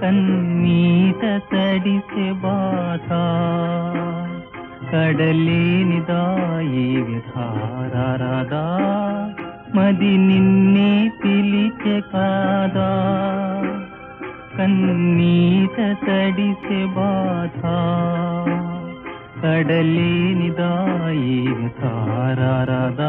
కన్నీట తడిసె బాధ కడలేనిదాయి విధారదా మది నిన్నే పిలిచె కాదా కన్నీట తడిసె బాధ కడలేనిదాయి విధారదా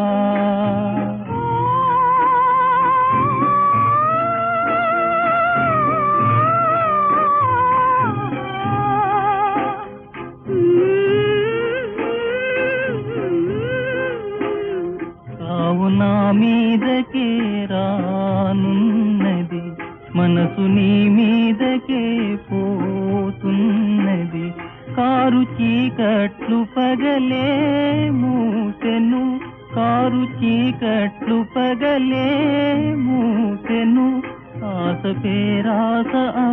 కావు నా మీదకే రానున్నది మనసు నీ మీదకే పోతున్నది కారు చీకట్లు పగలే మూసెను కారు చీకట్లు పగలే మూసెను ఆశ పేరాస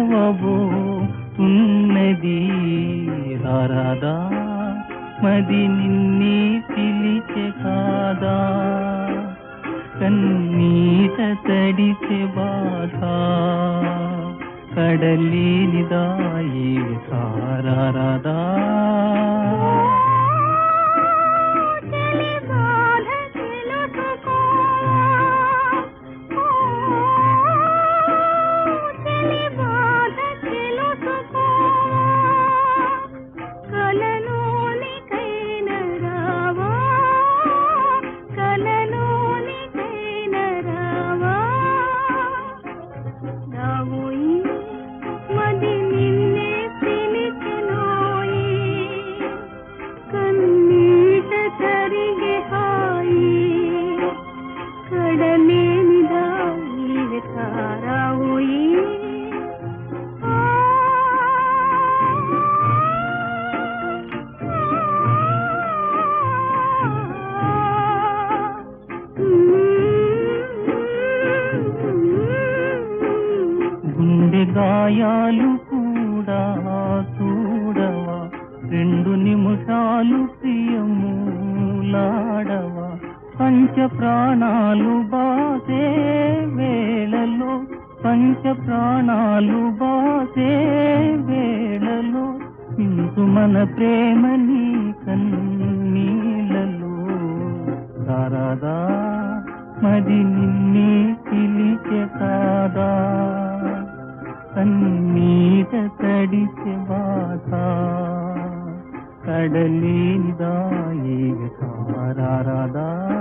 అవబోతున్నది రారాదా మది నిన్నే పిలిచె కాదా కన్నీట తడిసె బాధ కడలేనిదాయి సారారదా చలి బాధ తెలుసుకో చలి బాధ తెలుసుకో కలలోనికైన రావా కలలోనికైన రావా రావోయి మది నిన్నే పిలిచెనోయి కన్నీట తరిగే హాయి కడలేనిదాయి తారావుయి గుండె గాయాలు కూడా చూడవా రెండు నిమిషాలు ప్రియములాడవా పంచ ప్రాణాలు బాసే వేళలో పంచ ప్రాణాలు బాసే వేళలో ఇందు మన ప్రేమని కన్నీళ్ళలో రారాదా మది నిన్నే పిలిచె కాదా కన్నీట తడిచె బాధ కడలేనిదాయి సారారదా